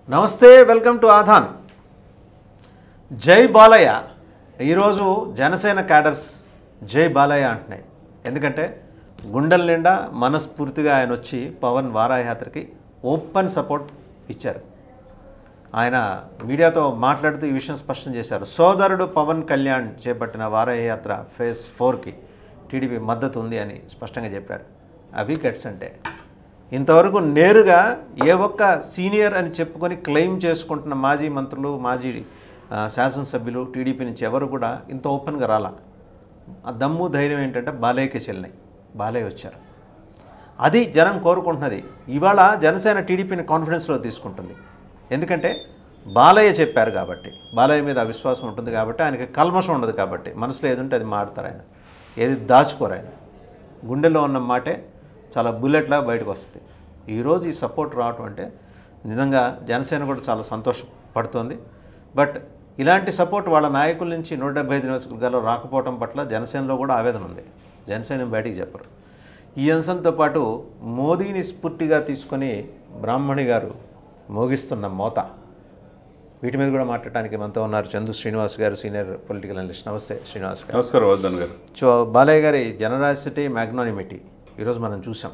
నమస్తే welcome to ఆధాన్ జై బాలయ్య ఈరోజు జనసేన క్యాడర్స్ జై బాలయ్య అంటున్నాయి ఎందుకంటే గుండెల నిండా మనస్ఫూర్తిగా ఆయన వచ్చి పవన్ వారాయాత్రకి ఓపెన్ సపోర్ట్ ఇచ్చారు ఆయన మీడియాతో మాట్లాడుతూ ఈ విషయం స్పష్టం చేశారు సోదరుడు పవన్ కళ్యాణ్ చేపట్టిన వారాయాత్ర ఫేజ్ ఫోర్కి టీడీపీ మద్దతు ఉంది అని స్పష్టంగా చెప్పారు అవి గట్స్ అంటే ఇంతవరకు నేరుగా ఏ ఒక్క సీనియర్ అని చెప్పుకొని క్లెయిమ్ చేసుకుంటున్న మాజీ మంత్రులు మాజీ ఆ, శాసనసభ్యులు టీడీపీ నుంచి ఎవరు కూడా ఇంత ఓపెన్గా రాలా ఆ దమ్ము ధైర్యం ఏంటంటే బాలయ్యకి చెల్లినాయి బాలయ్య వచ్చారు అది జనం కోరుకుంటున్నది ఇవాళ జనసేన టీడీపీని కాన్ఫిడెన్స్లో తీసుకుంటుంది ఎందుకంటే బాలయ్య చెప్పారు కాబట్టి బాలయ్య మీద అవిశ్వాసం ఉంటుంది కాబట్టి ఆయనకి కల్మషం ఉండదు కాబట్టి మనసులో ఏది ఉంటే అది మాడతారు ఆయన ఏది దాచుకోరు ఆయన గుండెలో ఉన్న మాటే చాలా బుల్లెట్లా బయటకు వస్తుంది ఈరోజు ఈ సపోర్ట్ రావటం అంటే నిజంగా జనసేన కూడా చాలా సంతోషపడుతోంది బట్ ఇలాంటి సపోర్ట్ వాళ్ళ నాయకుల నుంచి నూట డెబ్బై ఐదు నియోజకవర్గాల్లో రాకపోవడం పట్ల జనసేనలో కూడా ఆవేదన ఉంది జనసేన బయటికి చెప్పరు ఈ అంశంతో పాటు మోదీని స్ఫూర్తిగా తీసుకొని బ్రాహ్మణి గారు మోగిస్తున్న మోత వీటి మీద కూడా మాట్లాడడానికి మనతో ఉన్నారు చందు శ్రీనివాస్ గారు సీనియర్ పొలిటికల్ అనలిస్ట్ నమస్తే శ్రీనివాస్ గారు నమస్కారం వర్ధన్ గారు సో బాలయ్య గారి జనరాసిటీ మ్యాగ్నానిమిటీ ఈరోజు మనం చూసాం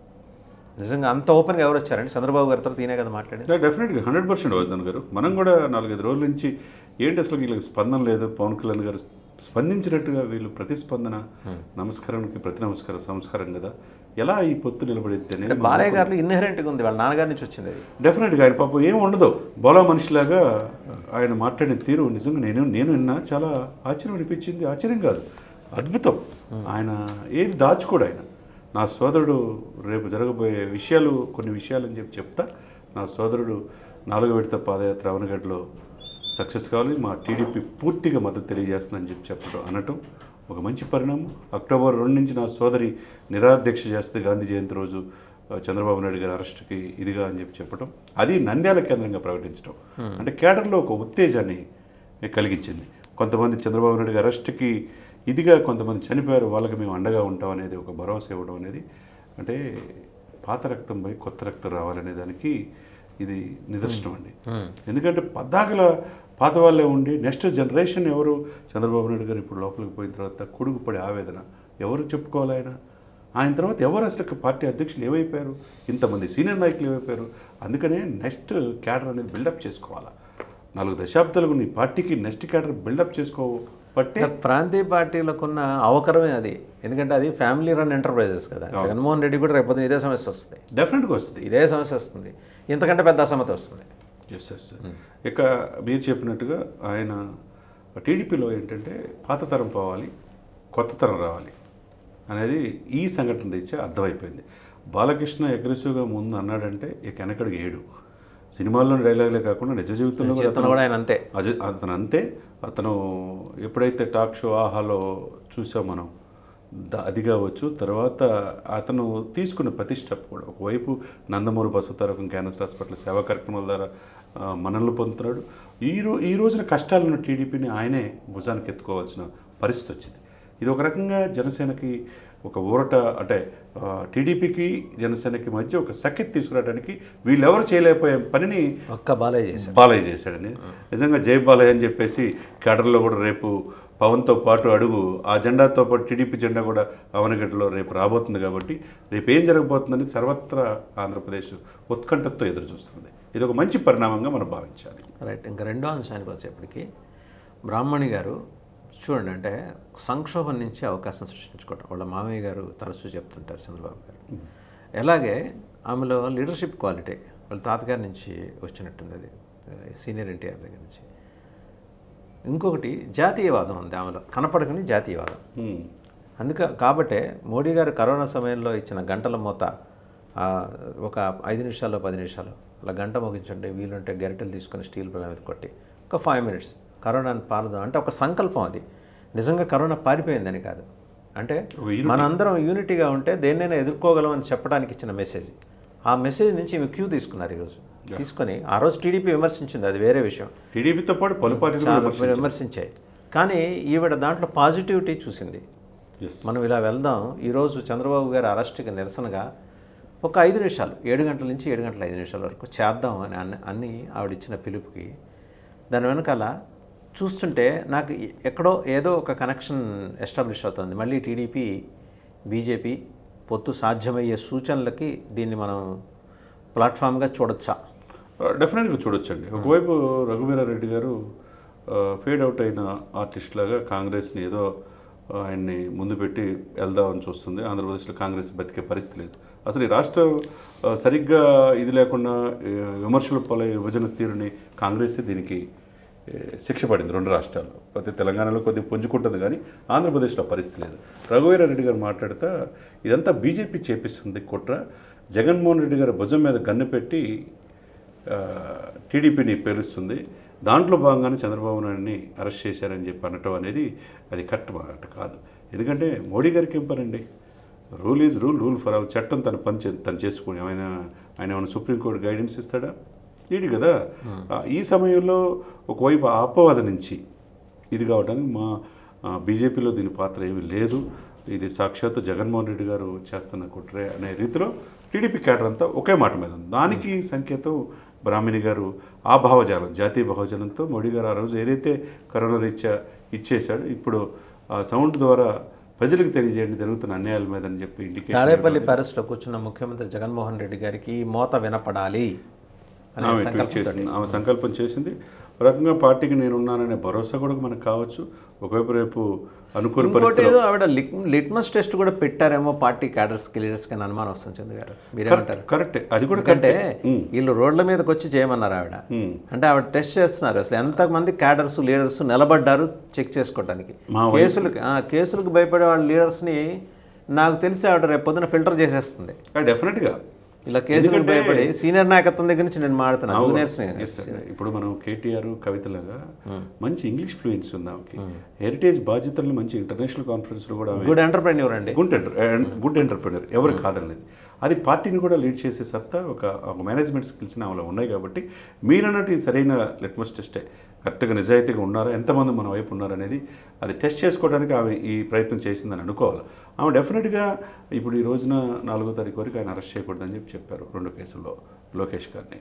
నిజంగా అంత ఓపెన్గా ఎవరు వచ్చారండి చంద్రబాబు గారితో ఈయనే కదా మాట్లాడింది డెఫినెట్గా హండ్రెడ్ పర్సెంట్ వర్ధన్ గారు మనం కూడా నాలుగైదు రోజుల నుంచి ఏంటి అసలు వీళ్ళకి స్పందన లేదు పవన్ కళ్యాణ్ గారు స్పందించినట్టుగా వీళ్ళు ప్రతిస్పందన నమస్కారానికి ప్రతి నమస్కారం సంస్కారం కదా ఎలా ఈ పొత్తు నిలబడిద్ది అనేది అంటే బాలయ్య గారిలో ఇన్హెరెంట్గా ఉంది వాళ్ళ నాన్నగారి నుంచి వచ్చింది అది డెఫినెట్గా ఆయన పాపం ఏం ఉండదు బోలా మనిషిలాగా ఆయన మాట్లాడిన తీరు నిజంగా నేను నేను విన్నా చాలా ఆశ్చర్యం అనిపించింది ఆశ్చర్యం కాదు అద్భుతం ఆయన ఏది దాచుకోడు ఆయన నా సోదరుడు రేపు జరగబోయే విషయాలు కొన్ని విషయాలు అని చెప్పి చెప్తా నా సోదరుడు నాలుగో విడత పాదయాత్ర అవనగడ్డలో సక్సెస్ కావాలి మా టీడీపీ పూర్తిగా మద్దతు తెలియజేస్తుందని చెప్పి చెప్పడం అనటం ఒక మంచి పరిణామం అక్టోబర్ రెండు నుంచి నా సోదరి నిరాధ్యక్ష చేస్తే గాంధీ జయంతి రోజు ఆ, చంద్రబాబు నాయుడు గారి అరెస్ట్కి ఇదిగా అని చెప్పి చెప్పడం అది నంద్యాల కేంద్రంగా ప్రకటించడం అంటే కేడర్లో ఒక ఉత్తేజాన్ని కలిగించింది కొంతమంది చంద్రబాబు నాయుడు గారి అరెస్ట్కి ఇదిగా కొంతమంది చనిపోయారు వాళ్ళకి మేము అండగా ఉంటాం అనేది ఒక భరోసా ఇవ్వడం అనేది అంటే పాత రక్తం పోయి కొత్త రక్తం రావాలనే దానికి ఇది నిదర్శనం అండి ఎందుకంటే పద్దాకల పాత వాళ్ళే ఉండి నెక్స్ట్ జనరేషన్ ఎవరు చంద్రబాబు నాయుడు గారు ఇప్పుడు లోపలికి పోయిన తర్వాత కొడుకు పడే ఆవేదన ఎవరు చెప్పుకోవాలి ఆయన ఆయన తర్వాత ఎవరు అసలు పార్టీ అధ్యక్షులు ఏమైపోయారు ఇంతమంది సీనియర్ నాయకులు ఏమైపోయారు అందుకనే నెక్స్ట్ క్యాడర్ అనేది బిల్డప్ చేసుకోవాలా నాలుగు దశాబ్దాలకు నీ పార్టీకి నెక్స్ట్ క్యాడర్ బిల్డప్ చేసుకోబట్టే ప్రాంతీయ పార్టీలకున్న అవకరమే అది ఎందుకంటే అది ఫ్యామిలీ రన్ ఎంటర్ప్రైజెస్ కదా జగన్మోహన్ రెడ్డి కూడా రేపు పొద్దున్న ఇదే సమస్య వస్తుంది డెఫినెట్గా వస్తుంది ఇదే సమస్య వస్తుంది ఇంతకంటే పెద్ద అసమత వస్తుంది ఎస్ ఎస్ ఇక మీరు చెప్పినట్టుగా ఆయన టీడీపీలో ఏంటంటే పాత తరం పోవాలి కొత్త తరం రావాలి అనేది ఈ సంఘటన రీత్యా అర్థమైపోయింది బాలకృష్ణ అగ్రెసివ్గా ముందు అన్నాడంటే ఇక వెనకడికి ఏడు సినిమాల్లోని డైలాగులే కాకుండా నిజ జీవితంలో కూడా చేతన కూడా ఆయన అంతే అజ- అతను అంతే అతను ఎప్పుడైతే టాక్ షో ఆహాలో చూసాం మనం ద- అది కావచ్చు తర్వాత అతను తీసుకున్న ప్రతి స్టెప్ కూడా ఒకవైపు నందమూరి బసవతారకం క్యాన్సర్ హాస్పిటల్ సేవా కార్యక్రమాల ద్వారా ఆ, మన్ననలు పొందుతున్నాడు ఈ రో ఈ రోజున కష్టాలను టీడీపీని ఆయనే భుజానికి ఎత్తుకోవాల్సిన పరిస్థితి వచ్చింది ఇది ఒక రకంగా జనసేనకి ఒక ఊరట అంటే ఆ, టీడీపీకి జనసేనకి మధ్య ఒక సఖ్యత తీసుకురావడానికి వీళ్ళెవరు చేయలేకపోయే పనిని ఒక్క బాలయ్య చేశాడు బాలయ్య చేశాడని నిజంగా జై బాలయ్య అని చెప్పేసి కేడర్లో కూడా రేపు పవన్తో పాటు అడుగు ఆ జెండాతో పాటు టీడీపీ జెండా కూడా అవనగడ్డలో రేపు రాబోతుంది కాబట్టి రేపు ఏం జరగబోతుందని సర్వత్రా ఆంధ్రప్రదేశ్ ఉత్కంఠతో ఎదురు చూస్తుంది ఇది ఒక మంచి పరిణామంగా మనం భావించాలి రైట్ ఇంకా రెండో అంశానికి వచ్చేప్పటికి బ్రాహ్మణి గారు చూడండి అంటే సంక్షోభం నుంచి అవకాశం సృష్టించుకోవడం వాళ్ళ మామయ్య గారు తరచూ చెప్తుంటారు చంద్రబాబు గారు అలాగే ఆమెలో లీడర్షిప్ క్వాలిటీ వాళ్ళ తాతగారి నుంచి వచ్చినట్టుంది అది సీనియర్ ఎన్టీఆర్ దగ్గర నుంచి ఇంకొకటి జాతీయవాదం ఉంది ఆమెలో కనపడకని జాతీయవాదం ఉమ్. అందుక కాబట్టే మోడీ గారు కరోనా సమయంలో ఇచ్చిన గంటల మూత ఆ, ఒక ఐదు నిమిషాల్లో పది నిమిషాలు అలా గంట మోగించండి వీలుంటే గరిటెలు తీసుకొని స్టీల్ పిల్ల మీద కొట్టి ఒక ఫైవ్ మినిట్స్ కరోనాని పారదు అంటే ఒక సంకల్పం అది నిజంగా కరోనా పారిపోయిందని కాదు అంటే ఒక unity. మనందరం యూనిటీగా ఉంటే దేన్నైనా ఎదుర్కోగలం అని చెప్పడానికి ఇచ్చిన మెసేజ్ ఆ మెసేజ్ నుంచి ఈమె క్యూ తీసుకున్నారు ఈరోజు తీసుకొని ఆ రోజు టీడీపీ విమర్శించింది అది వేరే విషయం టీడీపీతో పాటు పలు పార్టీలు చాలా కూడా విమర్శించారు. విమర్శించాయి కానీ ఈవిడ దాంట్లో పాజిటివిటీ చూసింది Yes. మనం ఇలా వెళ్దాం ఈరోజు చంద్రబాబు గారి అరెస్ట్కి నిరసనగా ఒక ఐదు నిమిషాలు ఏడు గంటల నుంచి ఏడు గంటల ఐదు నిమిషాల వరకు చేద్దాం అని అన్ని అన్ని ఆవిడిచ్చిన పిలుపుకి దాని వెనకాల చూస్తుంటే నాకు ఎక్కడో ఏదో ఒక కనెక్షన్ ఎస్టాబ్లిష్ అవుతుంది మళ్ళీ టీడీపీ బీజేపీ పొత్తు సాధ్యమయ్యే సూచనలకి దీన్ని మనం ప్లాట్ఫామ్గా చూడొచ్చా డెఫినెట్గా చూడొచ్చండి ఒకవైపు రఘువీరారెడ్డి గారు ఫేడ్ అవుట్ అయిన ఆర్టిస్ట్ లాగా కాంగ్రెస్ని ఏదో ఆ, ఆయన్ని ముందు పెట్టి వెళ్దామని చూస్తుంది ఆంధ్రప్రదేశ్లో కాంగ్రెస్ బతికే పరిస్థితి లేదు అసలు ఈ రాష్ట్రం ఆ, సరిగ్గా ఇది లేకుండా ఏ, విమర్శల పాలై విభజన తీరుని కాంగ్రెసే దీనికి ఏ, శిక్ష పడింది రెండు రాష్ట్రాల్లో ప్రతి తెలంగాణలో కొద్దిగా పుంజుకుంటుంది కానీ ఆంధ్రప్రదేశ్లో పరిస్థితి లేదు రఘువీరారెడ్డి గారు మాట్లాడుతా ఇదంతా బీజేపీ చేపిస్తుంది కుట్ర జగన్మోహన్ రెడ్డి గారి భుజం మీద గన్ను పెట్టి ఆ, టీడీపీని పేలుస్తుంది దాంట్లో భాగంగానే చంద్రబాబు నాయుడిని అరెస్ట్ చేశారని చెప్పి అనటం అనేది అది కరెక్ట్ మాట కాదు ఎందుకంటే మోడీ గారికి ఏం పనండి rule is rule rule for all చట్టం తన పని చే- తను చేసుకుని ఆయన ఆయన ఏమైనా సుప్రీంకోర్టు గైడెన్స్ ఇస్తాడా ఈడు కదా ఆ, ఈ సమయంలో ఒకవైపు ఆ అపవాద నుంచి ఇది కావడానికి మా ఆ, బీజేపీలో దీని పాత్ర ఏమీ లేదు ఇది సాక్షాత్తు జగన్మోహన్ రెడ్డి గారు చేస్తున్న కుట్రే అనే రీతిలో టీడీపీ క్యాడర్ అంతా ఒకే మాట మీద ఉంది దానికి సంకేతం బ్రాహ్మణి గారు ఆ భావజాలం జాతీయ భావజాలంతో మోడీ గారు ఆ రోజు ఏదైతే కరోనా రీత్యా ఇచ్చేశాడో ఇప్పుడు ఆ సౌండ్ ద్వారా ప్రజలకు తెలియజేయండి జరుగుతున్న అన్యాయాల మీద అని చెప్పి ఇండికేషన్ తాడేపల్లి ప్యాలెస్లో కూర్చున్న ముఖ్యమంత్రి జగన్మోహన్ రెడ్డి గారికి ఈ మోత వినపడాలి అనే ఆమె ట్వీట్ సంకల్పంతో చేసింది ఆమె సంకల్పం చేసింది ఒక రకంగా పార్టీకి నేను ఉన్నాననే భరోసా కూడా మనకు కావచ్చు ఒకవైపు రేపు అనుకూల ఇంకోటి పరిస్థితులు ఏదో ఆవిడ లిక్ లిట్మస్ టెస్ట్ కూడా పెట్టారేమో పార్టీ క్యాడర్స్కి లీడర్స్కి అని అనుమానం వస్తుంది చంద్ర గారు మీరేమంటారు కరెక్టే అది కూడా ఎందుకంటే కరెక్టే. ఉమ్, వీళ్ళు రోడ్ల మీదకి వచ్చి చేయమన్నారు ఆవిడ ఉమ్. అంటే ఆవిడ టెస్ట్ చేస్తున్నారు అసలు ఎంతమంది క్యాడర్స్ లీడర్స్ నిలబడ్డారు చెక్ చేసుకోవడానికి మా కేసులకు ఆ, కేసులకు భయపడే వాళ్ళ లీడర్స్ని నాకు తెలిసి ఆవిడ రేపు పొద్దున ఫిల్టర్ చేసేస్తుంది ఆ, డెఫినెట్గా ఇలా కేసులకు భయపడి సీనియర్ నాయకత్వం దగ్గర నుంచి నేను మాడుతున్నాను జూనియర్స్ని Yes, sir. ఇప్పుడు మనం కేటీఆర్ కవితలాగా మంచి ఇంగ్లీష్ ఫ్లూయెన్స్ ఉంది ఆమెకి హెరిటేజ్ బాధ్యతలను మంచి ఇంటర్నేషనల్ కాన్ఫరెన్స్లో కూడా ఆమె గుడ్ ఎంటర్ప్రెన్యూర్ అండి గుడ్ ఎంటర్ గుడ్ ఎంటర్ప్రినర్ ఎవరు కాదనలేదు అది పార్టీని కూడా లీడ్ చేసే సత్తా ఒక ఒక మేనేజ్మెంట్ స్కిల్స్ ఆమెలో ఉన్నాయి కాబట్టి మీరన్నట్టు ఈ సరైన లిట్మస్ టెస్టే కరెక్ట్గా నిజాయితీగా ఉన్నారా ఎంతమంది మన వైపు ఉన్నారు అనేది అది టెస్ట్ చేసుకోవడానికి ఆమె ఈ ప్రయత్నం చేసిందని అనుకోవాలి ఆమె డెఫినెట్గా ఇప్పుడు ఈ రోజున నాలుగో తారీఖు వరకు ఆయన అరెస్ట్ చేయకూడదని చెప్పి చెప్పారు రెండు కేసుల్లో లోకేష్ గారిని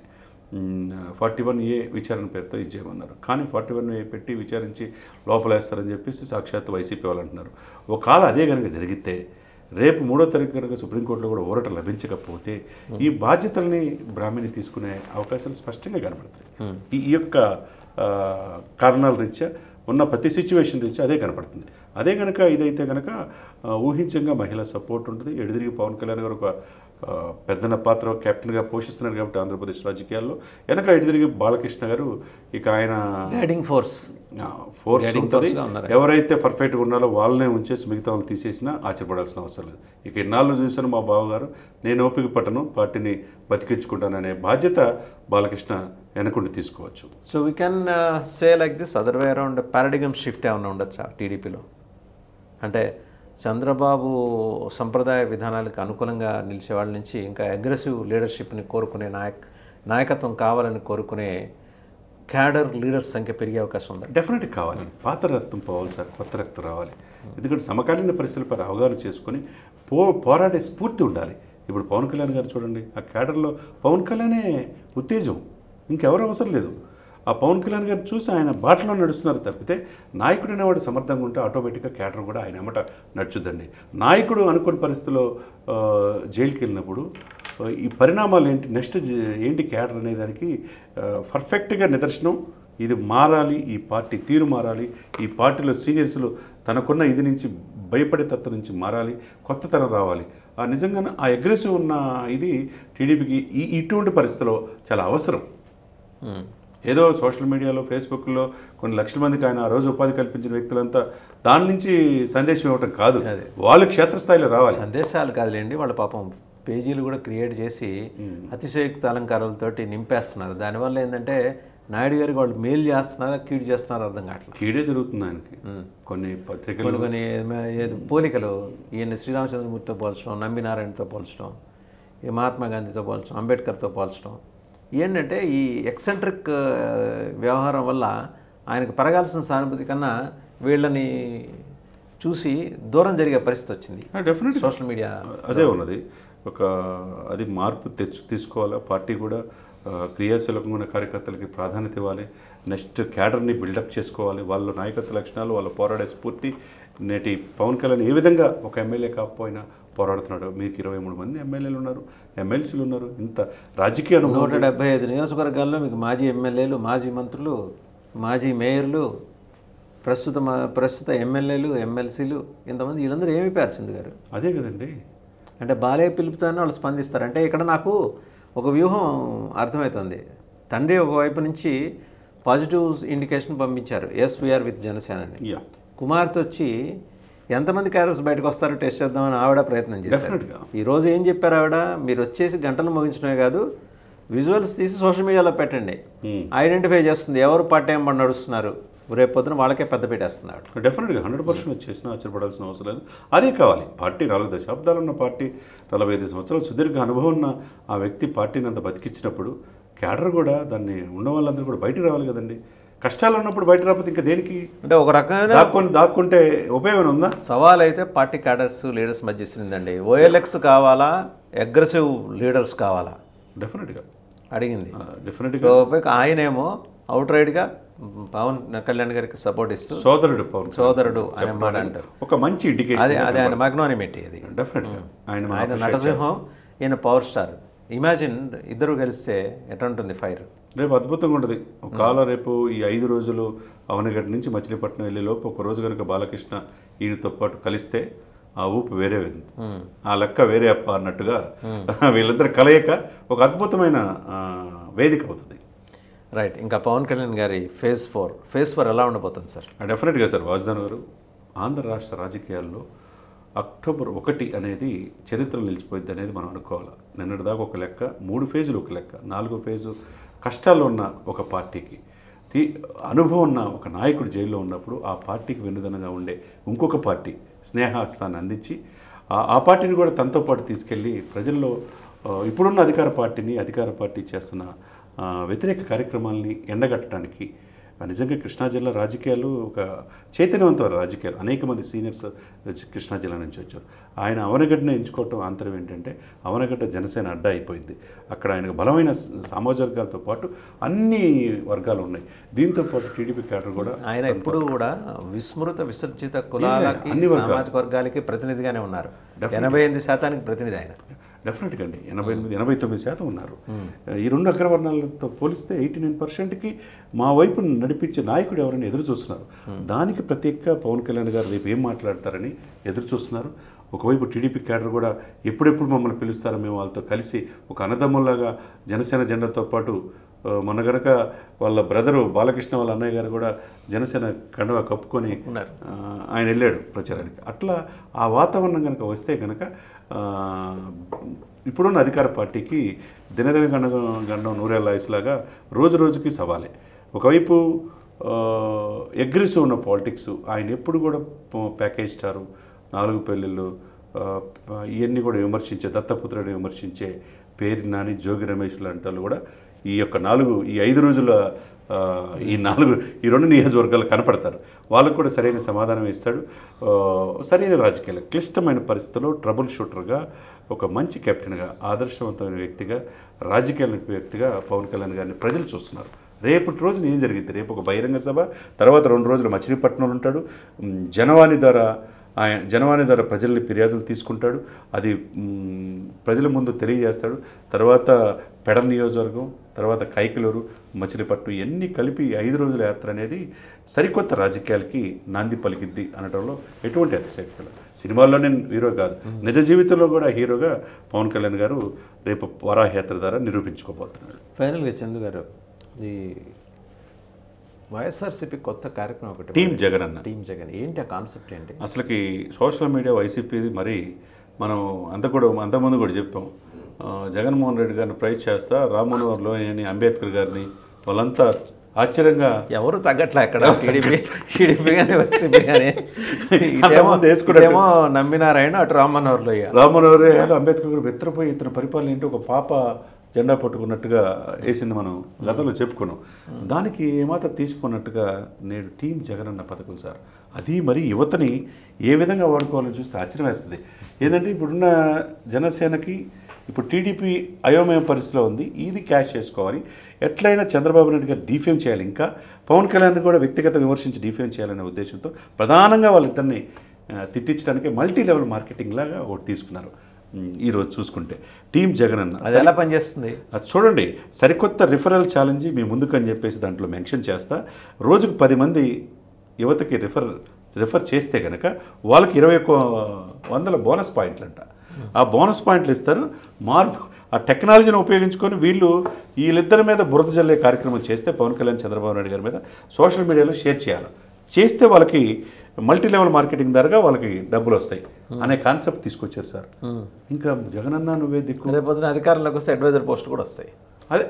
ఫార్టీ వన్ ఏ విచారణ పేరుతో ఇది చేయమన్నారు కానీ ఫార్టీ వన్ ఏ పెట్టి విచారించి లోపలేస్తారని చెప్పేసి సాక్షాత్ వైసీపీ వాళ్ళు అంటున్నారు ఒకవేళ అదే కనుక జరిగితే రేపు మూడో తారీఖు కనుక సుప్రీంకోర్టులో కూడా ఊరట లభించకపోతే ఈ బాధ్యతల్ని బ్రాహ్మణి తీసుకునే అవకాశాలు స్పష్టంగా కనబడతాయి ఈ ఈ యొక్క ఆ, కారణాల రీత్యా ఉన్న ప్రతి సిచ్యువేషన్ రీత్యా అదే కనపడుతుంది అదే కనుక ఇదైతే కనుక ఆ, ఊహించంగా మహిళా సపోర్ట్ ఉంటుంది ఎడుదిరిగి పవన్ కళ్యాణ్ గారు ఒక ఆ, పెద్దన పాత్ర కెప్టెన్గా పోషిస్తున్నారు కాబట్టి ఆంధ్రప్రదేశ్ రాజకీయాల్లో వెనక ఎడుదిరిగి బాలకృష్ణ గారు ఇక ఆయన గైడింగ్ ఫోర్స్ ఫోర్స్ Guiding ఉంటుంది force గా ఉన్నారు. ఎవరైతే పర్ఫెక్ట్గా ఉన్నారో వాళ్ళనే ఉంచేసి మిగతా వాళ్ళు తీసేసినా ఆశ్చర్యపడాల్సిన అవసరం లేదు ఇక ఇన్నాళ్ళు చూశాను మా బావగారు నేను ఓపిక పట్టను పార్టీని బతికించుకుంటాననే బాధ్యత బాలకృష్ణ వెనకుండి తీసుకోవచ్చు so we can say like this other way around paradigm shift ఏమైనా ఉండొచ్చా టీడీపీలో అంటే చంద్రబాబు సంప్రదాయ విధానాలకు అనుకూలంగా నిలిచే వాళ్ళ నుంచి ఇంకా అగ్రెసివ్ లీడర్షిప్ని కోరుకునే నాయక్ నాయకత్వం కావాలని కోరుకునే క్యాడర్ లీడర్స్ సంఖ్య పెరిగే అవకాశం ఉంది డెఫినెట్గా కావాలి పాత రక్తం పోవాలి సార్ కొత్త రక్తం రావాలి ఎందుకంటే సమకాలీన పరిస్థితులపై అవగాహన చేసుకొని పో పోరాడే స్ఫూర్తి ఉండాలి ఇప్పుడు పవన్ కళ్యాణ్ గారు చూడండి ఆ క్యాడర్లో పవన్ కళ్యాణే ఉత్తేజం ఇంకెవరు అవసరం లేదు ఆ పవన్ కళ్యాణ్ గారు చూసి ఆయన బాటలో నడుస్తున్నారు తప్పితే నాయకుడు అనేవాడు సమర్థంగా ఉంటే ఆటోమేటిక్గా క్యాడర్ కూడా ఆయన ఎమ్మట నడుచుద్దండి నాయకుడు అనుకున్న పరిస్థితిలో ఆ, జైలుకి వెళ్ళినప్పుడు ఆ, ఈ పరిణామాలు ఏంటి నెక్స్ట్ జ- ఏంటి క్యాడర్ అనే దానికి ఆ, పర్ఫెక్ట్గా నిదర్శనం ఇది మారాలి ఈ పార్టీ తీరు మారాలి ఈ పార్టీలో సీనియర్స్లు తనకున్న ఇది నుంచి భయపడే తత్వం నుంచి మారాలి కొత్త తరం రావాలి ఆ నిజంగా ఆ అగ్రెసివ్ ఉన్న ఇది టీడీపీకి ఈ ఇటువంటి పరిస్థితిలో చాలా అవసరం Hmm. ఏదో సోషల్ మీడియాలో ఫేస్బుక్లో కొన్ని లక్షల మందికి ఆయన ఆ రోజు ఉపాధి కల్పించిన వ్యక్తులంతా దాని నుంచి సందేశం ఇవ్వటం కాదు అదే. వాళ్ళు క్షేత్రస్థాయిలో రావాలి సందేశాలు కాదులేండి వాళ్ళ పాపం పేజీలు కూడా క్రియేట్ చేసి అతిశయోక్త అలంకారాలతోటి నింపేస్తున్నారు దానివల్ల ఏంటంటే నాయుడు గారికి వాళ్ళు మేలు చేస్తున్నారా కీడు చేస్తున్నారో అర్థం కావట్లేదు కీడే జరుగుతుంది ఆయనకి కొన్ని పత్రికలు కొన్ని కొన్ని మ- ఏది పోలికలు ఈయన శ్రీరామచంద్రమూర్తితో పోల్చడం నంబినారాయణతో పోల్చడం ఈ మహాత్మా గాంధీతో పోల్చడం అంబేద్కర్తో పోల్చడం ఏంటంటే ఈ ఎక్సెంట్రిక్ వ్యవహారం వల్ల ఆయనకు పెరగాల్సిన సానుభూతి కన్నా వీళ్ళని చూసి దూరం జరిగే పరిస్థితి వచ్చింది డెఫినెట్ సోషల్ మీడియా అదే ఉన్నది ఒక అది మార్పు తెచ్చు తీసుకోవాలి పార్టీ కూడా ఆ, క్రియాశీలకంగా ఉన్న కార్యకర్తలకి ప్రాధాన్యత ఇవ్వాలి నెక్స్ట్ క్యాడర్ని బిల్డప్ చేసుకోవాలి వాళ్ళ నాయకత్వ లక్షణాలు వాళ్ళ పోరాడే స్ఫూర్తి నేటి పవన్ కళ్యాణ్ ఏ విధంగా ఒక ఎమ్మెల్యే కాకపోయినా పోరాడుతున్నాడు మీకు ఇరవై మూడు మంది ఎమ్మెల్యేలు ఉన్నారు ఎమ్మెల్సీలు ఉన్నారు ఇంత రాజకీయ అనుభవం నూట డెబ్బై ఐదు నియోజకవర్గాల్లో మీకు మాజీ ఎమ్మెల్యేలు మాజీ మంత్రులు మాజీ మేయర్లు ప్రస్తుత మా- ప్రస్తుత ఎమ్మెల్యేలు ఎమ్మెల్సీలు ఇంతమంది వీళ్ళందరూ ఏమి సింధు గారు అదే కదండి అంటే బాలే పిలుపుతోనే వాళ్ళు స్పందిస్తారు అంటే ఇక్కడ నాకు ఒక వ్యూహం అర్థమవుతుంది తండ్రి ఒకవైపు నుంచి పాజిటివ్ ఇండికేషన్ పంపించారు ఎస్ వీఆర్ విత్ జనసేనని యా కుమార్తె వచ్చి ఎంతమంది క్యాడర్స్ బయటకు వస్తారో టెస్ట్ చేద్దామని ఆవిడ ప్రయత్నం చేశారు డెఫినెట్గా ఈ రోజు ఏం చెప్పారు ఆవిడ మీరు వచ్చేసి గంటలు ముగించడమే కాదు విజువల్స్ తీసి సోషల్ మీడియాలో పెట్టండి Hmm. ఐడెంటిఫై చేస్తుంది ఎవరు పార్ట్ టైం పని నడుస్తున్నారు రేపు పొద్దున వాళ్ళకే పెద్ద పెట్టేస్తుంది ఆవిడ డెఫినెట్గా హండ్రెడ్ పర్సెంట్ వచ్చేసినా ఆశ్చర్యపడాల్సిన అవసరం లేదు అదే కావాలి పార్టీ నాలుగు దశాబ్దాలు ఉన్న పార్టీ నలభై ఐదు సంవత్సరాలు సుదీర్ఘ అనుభవం ఉన్న ఆ వ్యక్తి పార్టీని అంత బతికించినప్పుడు క్యాడర్ కూడా దాన్ని ఉన్న వాళ్ళందరూ కూడా బయటికి రావాలి కదండి కష్టాలు ఉన్నప్పుడు బయట రాకపోతే ఇంకా దేనికి అంటే ఒక రకమైన దాక్కొని దాక్కుంటే ఉపయోగం ఉందా సవాల్ అయితే పార్టీ క్యాడర్స్ లీడర్స్ మధ్య ఇస్తుందండి ఓఎల్ఎక్స్ కావాలా అగ్రెసివ్ లీడర్స్ కావాలా డెఫినెట్గా అడిగింది డెఫినెట్గా సో ఆయనేమో అవుట్ రైడ్గా పవన్ కళ్యాణ్ గారికి సపోర్ట్ ఇస్తూ సోదరుడు పవన్ కళ్యాణ్ సోదరుడు అనే మాట అంటారు ఒక మంచి ఇండికేషన్ అదే అదే ఆయన మగ్నోనిమిటీ అది డెఫినెట్గా ఆయన మనం ఆయన appreciate నటసింహం ఈయన పవర్ స్టార్ ఇమాజిన్ ఇద్దరు కలిస్తే ఎట్లా ఉంటుంది ఫైర్ రేపు అద్భుతంగా ఉంటుంది ఒకవేళ రేపు ఈ ఐదు రోజులు అవనగడ్డ నుంచి మచిలీపట్నం వెళ్ళే లోపు ఒక రోజు కనుక బాలకృష్ణ ఈయనతో పాటు కలిస్తే ఆ ఊపు వేరే ఉంది ఆ లెక్క వేరే అప్ప అన్నట్టుగా వీళ్ళిద్దరు కలయిక ఒక అద్భుతమైన ఆ, వేదిక అవుతుంది రైట్ ఇంకా పవన్ కళ్యాణ్ గారి ఫేజ్ ఫోర్ ఫేజ్ ఫోర్ ఎలా ఉండబోతుంది సార్ డెఫినెట్గా సార్ వాసుదాన్ గారు ఆంధ్ర రాష్ట్ర రాజకీయాల్లో అక్టోబర్ ఒకటి అనేది చరిత్రలో నిలిచిపోయింది అనేది మనం అనుకోవాలి నిన్నటి దాకా ఒక లెక్క మూడు ఫేజులు ఒక లెక్క నాలుగో ఫేజు కష్టాల్లో ఉన్న ఒక పార్టీకి తీ అనుభవం ఉన్న ఒక నాయకుడు జైల్లో ఉన్నప్పుడు ఆ పార్టీకి వెన్నుదనగా ఉండే ఇంకొక పార్టీ స్నేహాస్తాన్ని అందించి ఆ- ఆ పార్టీని కూడా తనతో పాటు తీసుకెళ్ళి ప్రజల్లో ఆ, ఇప్పుడున్న అధికార పార్టీని అధికార పార్టీ చేస్తున్న ఆ, వ్యతిరేక కార్యక్రమాలని ఎండగట్టడానికి ఆ, నిజంగా కృష్ణా జిల్లా రాజకీయాలు ఒక చైతన్యవంతమైన రాజకీయాలు అనేక మంది సీనియర్స్ కృష్ణా జిల్లా నుంచి వచ్చారు ఆయన అవనగడ్డను ఎంచుకోవటం ఆంతరం ఏంటంటే అవనగడ్డ జనసేన అడ్డా అయిపోయింది అక్కడ ఆయనకు బలమైన స- సామాజిక వర్గాలతో పాటు అన్ని వర్గాలు ఉన్నాయి దీంతో పాటు టీడీపీ క్యాడర్ కూడా ఆయన ఎప్పుడూ కూడా విస్మృత విసర్జిత కులాలకి అన్ని వర్గాలు. సామాజిక వర్గాలకి ప్రతినిధిగానే ఉన్నారు ఎనభై ఎనిమిది శాతానికి ప్రతినిధి ఆయన డెఫినెట్గా అండి ఎనభై ఎనిమిది ఎనభై తొమ్మిది శాతం ఉన్నారు ఈ రెండు అగ్రవర్ణాలతో పోలిస్తే ఎయిటీ నైన్ పర్సెంట్కి మా వైపు నడిపించే నాయకుడు ఎవరైనా ఎదురు చూస్తున్నారు దానికి ప్రత్యేకంగా పవన్ కళ్యాణ్ గారు రేపు ఏం మాట్లాడతారని ఎదురు చూస్తున్నారు ఒకవైపు టీడీపీ క్యాడర్ కూడా ఎప్పుడెప్పుడు మమ్మల్ని పిలుస్తారో మేము వాళ్ళతో కలిసి ఒక అన్నదమ్ముల్లాగా జనసేన జెండాతో పాటు ఆ, మొన్న గనక వాళ్ళ బ్రదరు బాలకృష్ణ వాళ్ళ అన్నయ్య గారు కూడా జనసేన కండువా కప్పుకొని ఉన్నారు. ఆ, ఆయన వెళ్ళాడు ప్రచారానికి అట్లా ఆ వాతావరణం కనుక వస్తే కనుక ఆ, ఇప్పుడున్న అధికార పార్టీకి దినదిన గండం గండం నూరేళ్ళ లాగా రోజు రోజుకి సవాలే ఒకవైపు ఎగ్రెసివ్ ఉన్న పాలిటిక్స్ ఆయన ఎప్పుడు కూడా ప- ప్యాకేజ్ స్టారు నాలుగు పెళ్ళిళ్ళు ఆ, ఇవన్నీ కూడా విమర్శించే దత్తపుత్రుడిని విమర్శించే పేరు నాని జోగి రమేష్ లాంటి వాళ్ళు కూడా ఈ యొక్క నాలుగు ఈ ఐదు రోజుల ఆ, ఈ నాలుగు ఈ రెండు నియోజకవర్గాలు కనపడతారు వాళ్ళకు కూడా సరైన సమాధానం ఇస్తాడు ఆ, సరైన రాజకీయాలు క్లిష్టమైన పరిస్థితుల్లో ట్రబుల్ షూటర్గా ఒక మంచి కెప్టెన్గా ఆదర్శవంతమైన వ్యక్తిగా రాజకీయాల వ్యక్తిగా పవన్ కళ్యాణ్ గారిని ప్రజలు చూస్తున్నారు రేపటి రోజున ఏం జరిగింది రేపు ఒక బహిరంగ సభ తర్వాత రెండు రోజులు మచిలీపట్నంలో ఉంటాడు ఉమ్, జనవాణి ద్వారా ఆయన జనవాణి ద్వారా ప్రజల్ని ఫిర్యాదులు తీసుకుంటాడు అది మ్, ప్రజల ముందు తెలియజేస్తాడు తర్వాత పెడ నియోజకవర్గం తర్వాత కైకలూరు మచిలీపట్నం ఇవన్నీ కలిపి ఈ ఐదు రోజుల యాత్ర అనేది సరికొత్త రాజకీయాలకి నాంది పలికిద్ది అనడంలో ఎటువంటి అతిశయక్తి లేదు సినిమాల్లో నేను హీరో కాదు నిజ జీవితంలో కూడా హీరోగా పవన్ కళ్యాణ్ గారు రేపు వరాహయాత్ర ద్వారా నిరూపించుకోబోతున్నారు ఫైనల్గా చందు గారు ఈ వైఎస్ఆర్సీపీ కొత్త కార్యక్రమం ఒకటి టీం జగన్ అన్న టీం జగన్ ఏంటి ఆ కాన్సెప్ట్ ఏంటి అసలుకి సోషల్ మీడియా వైసీపీది మరి మనం అంత కూడా అంతకుముందు కూడా చెప్పాం ఆ, జగన్మోహన్ రెడ్డి గారిని ప్రైజ్ చేస్తా రామ్మనోహర్ లోహిని అంబేద్కర్ గారిని వాళ్ళంతా ఆశ్చర్యంగా ఎవరు తగ్గట్లే అక్కడ టీడీపీ టీడీపీ కానీ వైసీపీ కానీ ఇటేమో అంతకుముందు వేసుకున్నట్టు. ఇటేమో నమ్మినారాయణ అటు రామ్మనోహర్ లోయ రామ్మనోహర్ గారు అంబేద్కర్ గారు బెత్తరపోయి ఇతని పరిపాలన ఏంటి ఒక పాప జెండా పట్టుకున్నట్టుగా వేసింది మనం గతంలో చెప్పుకున్నాం దానికి ఏమాత్రం తీసుకున్నట్టుగా నేడు టీం జగనన్న పథకం సార్ అది మరి యువతని ఏ విధంగా వాడుకోవాలని చూస్తే ఆశ్చర్యం వేస్తుంది ఏంటంటే ఇప్పుడున్న జనసేనకి ఇప్పుడు టీడీపీ అయోమయ పరిస్థితిలో ఉంది ఇది క్యాష్ చేసుకోవాలి ఎట్లయినా చంద్రబాబు నాయుడు గారు డిఫేమ్ చేయాలి ఇంకా పవన్ కళ్యాణ్ కూడా వ్యక్తిగత విమర్శించి డిఫేమ్ చేయాలనే ఉద్దేశంతో ప్రధానంగా వాళ్ళిద్దరిని ఆ, తిట్టించడానికి మల్టీ లెవెల్ మార్కెటింగ్ లాగా ఒకటి తీసుకున్నారు ఉమ్, ఈరోజు చూసుకుంటే టీం జగన్ అన్న అది ఎలా పనిచేస్తుంది అది చూడండి సరికొత్త రిఫరల్ ఛాలెంజ్ మీ ముందుకు అని చెప్పేసి దాంట్లో మెన్షన్ చేస్తా రోజుకు పది మంది యువతకి రిఫర్ రిఫర్ చేస్తే కనుక వాళ్ళకి ఇరవై ఒక్క వందల బోనస్ పాయింట్లు అంట ఆ బోనస్ పాయింట్లు ఇస్తారు మార్పు ఆ టెక్నాలజీని ఉపయోగించుకొని వీళ్ళు వీళ్ళిద్దరి మీద బురద జల్లే కార్యక్రమం చేస్తే పవన్ కళ్యాణ్ చంద్రబాబు నాయుడు గారి మీద సోషల్ మీడియాలో షేర్ చేయాలి చేస్తే వాళ్ళకి మల్టీ లెవెల్ మార్కెటింగ్ ధరగా వాళ్ళకి డబ్బులు వస్తాయి అనే కాన్సెప్ట్ తీసుకొచ్చారు సార్ ఇంకా జగనన్న నువ్వే దిక్కు రేపొద్దున అధికారంలోకి వస్తే అడ్వైజర్ పోస్టులు కూడా వస్తాయి అదే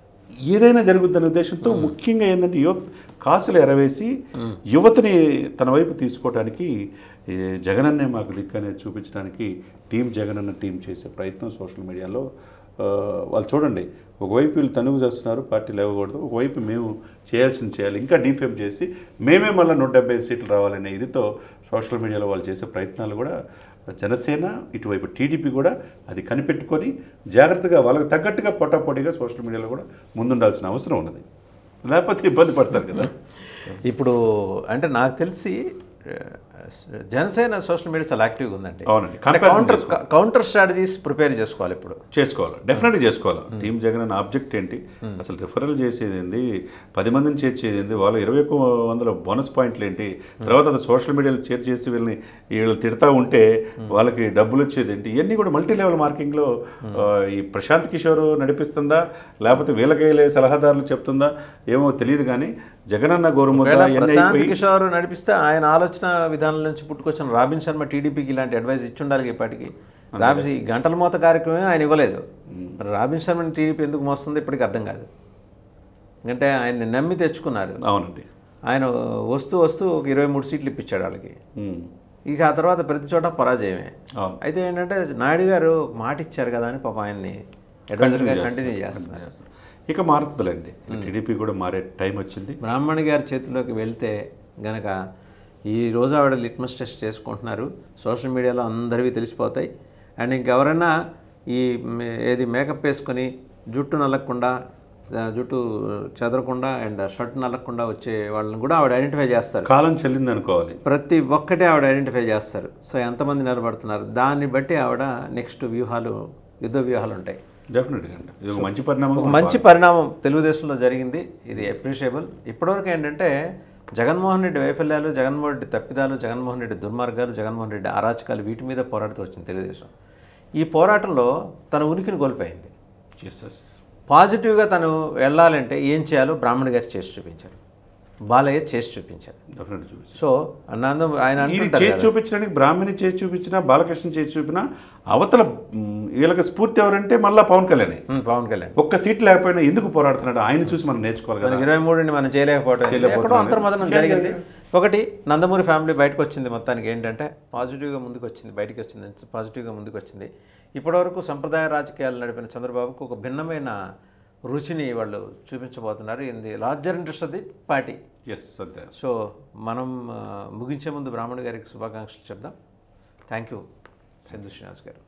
ఏదైనా జరుగుద్దనే ఉద్దేశంతో ముఖ్యంగా ఏంటంటే యువత కాసులు ఎరవేసి యువతని తన వైపు తీసుకోవడానికి ఏ, జగనన్నే మాకు దిక్కు అనేది చూపించడానికి టీం జగనన్న టీం చేసే ప్రయత్నం సోషల్ మీడియాలో ఆ, వాళ్ళు చూడండి ఒకవైపు వీళ్ళు తనుగు చేస్తున్నారు పార్టీ లేవకూడదు ఒకవైపు మేము చేయాల్సింది చేయాలి ఇంకా డీఫేమ్ చేసి మేమే మళ్ళీ నూట డెబ్బై ఐదు సీట్లు రావాలనే ఇదితో సోషల్ మీడియాలో వాళ్ళు చేసే ప్రయత్నాలు కూడా జనసేన ఇటువైపు టీడీపీ కూడా అది కనిపెట్టుకొని జాగ్రత్తగా వాళ్ళకి తగ్గట్టుగా పొటాపోటీగా సోషల్ మీడియాలో కూడా ముందుండాల్సిన అవసరం ఉన్నది లేకపోతే ఇబ్బంది పడతారు కదా ఇప్పుడు అంటే నాకు తెలిసి ఆ, జనసేన సోషల్ మీడియా చాలా యాక్టివ్గా ఉందండి అవునండి. అంటే Comparison కౌంటర్ చేసుకోవాలి. కౌంటర్ స్ట్రాటజీస్ ప్రిపేర్ చేసుకోవాలి ఇప్పుడు చేసుకోవాలి డెఫినెట్గా చేసుకోవాలి టీం జగన్ అన్న ఆబ్జెక్ట్ ఏంటి అసలు రిఫరల్ చేసేది ఏంది పది మందిని చేర్చేది ఏంది వాళ్ళు ఇరవై ఒక్క వందల బోనస్ పాయింట్లు ఏంటి తర్వాత అది సోషల్ మీడియాలో షేర్ చేసి వీళ్ళని వీళ్ళు తిడతా ఉంటే వాళ్ళకి డబ్బులు వచ్చేది ఏంటి ఇవన్నీ కూడా మల్టీ లెవెల్ మార్కింగ్లో ఆ, ఈ ప్రశాంత్ కిషోర్ నడిపిస్తుందా లేకపోతే వీళ్ళకైలే సలహాదారులు చెప్తుందా ఏమో తెలియదు కానీ జగనన్న గోరుముద్ద ఒకవేళ ఇవన్నీ ప్రశాంత్ అయిపోయి కిషోర్ నడిపిస్తే ఆయన ఆలోచన విధానం నుంచి పుట్టుకొచ్చిన రాబిన్ శర్మ టీడీపీకి ఇలాంటి అడ్వైస్ ఇచ్చి ఉండాలి ఇప్పటికి రాబిన్ ఈ గంటల మోత కార్యక్రమం ఆయన ఇవ్వలేదు మరి రాబిన్ శర్మని టీడీపీ ఎందుకు మోస్తుంది ఇప్పటికి అర్థం కాదు ఎందుకంటే ఆయన్ని నమ్మి తెచ్చుకున్నారు అవునండి ఆయన వస్తూ వస్తూ ఒక ఇరవై మూడు సీట్లు ఇప్పించాడు వాళ్ళకి ఉమ్. ఇక ఆ తర్వాత ప్రతి చోట పరాజయమే అవును అయితే ఏంటంటే నాయుడు గారు ఒక మాట ఇచ్చారు కదా అని పాప ఆయన్ని అడ్వైజర్గా కంటిన్యూ చేస్తున్నారు ఇక మారుతుందిలేండి టీడీపీ కూడా మారే టైం వచ్చింది బ్రాహ్మణి గారి చేతిలోకి వెళ్తే గనక ఈ రోజు ఆవిడ లిట్మస్ టెస్ట్ చేసుకుంటున్నారు సోషల్ మీడియాలో అందరివి తెలిసిపోతాయి అండ్ ఇంకెవరైనా ఈ మే- ఏది మేకప్ వేసుకొని జుట్టు నల్లకుండా ఆ, జుట్టు చెదరకుండా అండ్ షర్ట్ నల్లకుండా వచ్చే వాళ్ళని కూడా ఆవిడ ఐడెంటిఫై చేస్తారు కాలం చెల్లింది అనుకోవాలి ప్రతి ఒక్కటే ఆవిడ ఐడెంటిఫై చేస్తారు సో ఎంతమంది నిలబడుతున్నారు దాన్ని బట్టి ఆవిడ నెక్స్ట్ వ్యూహాలు యుద్ధ వ్యూహాలు ఉంటాయి డెఫినెట్గా అండి ఇది ఒక మంచి పరిణామం ఒక మంచి పరిణామం తెలుగుదేశంలో జరిగింది ఇది అప్రిషియబుల్ ఇప్పటివరకు ఏంటంటే జగన్మోహన్ రెడ్డి వైఫల్యాలు జగన్మోహన్ రెడ్డి తప్పిదాలు జగన్మోహన్ రెడ్డి దుర్మార్గాలు జగన్మోహన్ రెడ్డి అరాచకాలు వీటి మీద పోరాడుతూ వచ్చింది తెలుగుదేశం ఈ పోరాటంలో తన ఉనికిని కోల్పోయింది జీసస్ పాజిటివ్గా తను వెళ్ళాలంటే ఏం చేయాలో బ్రాహ్మణ్ గారు చేసి చూపించారు బాలయ్య చేసి చూపించారు డెఫినెట్ చూపించి సో అన్నందం ఆయన ఇది అంటుంటారు చేసి కదా, చూపించడానికి బ్రాహ్మణి చేసి చూపించినా బాలకృష్ణ చేసి చూపినా అవతల మ్, వీళ్ళకి స్ఫూర్తి ఎవరంటే మళ్ళా పవన్ కళ్యాణ్ ఉమ్, పవన్ కళ్యాణ్ ఒక్క సీట్ లేకపోయినా ఎందుకు పోరాడుతున్నాడు ఆయన చూసి మనం నేర్చుకోవాలి కదా మనకి ఇరవై మూడుని మనం చేయలేకపోవడం ఏంటి? చేయలేకపోతున్నాం. ఎక్కడో అంతర్మదనం జరిగింది ఒకటి నందమూరి ఫ్యామిలీ బయటకు వచ్చింది మొత్తానికి ఏంటంటే పాజిటివ్గా ముందుకు వచ్చింది బయటకు వచ్చింది పాజిటివ్గా ముందుకు వచ్చింది ఇప్పటివరకు సంప్రదాయ రాజకీయాలు నడిపిన చంద్రబాబుకు ఒక భిన్నమైన రుచిని వాళ్ళు చూపించబోతున్నారు in the larger interest of the party yes అంతే సో మనం ఆ, ముగించే ముందు బ్రాహ్మణ్ గారికి శుభాకాంక్షలు చెప్దాం థ్యాంక్ యూ చందు శ్రీనివాస్ గారు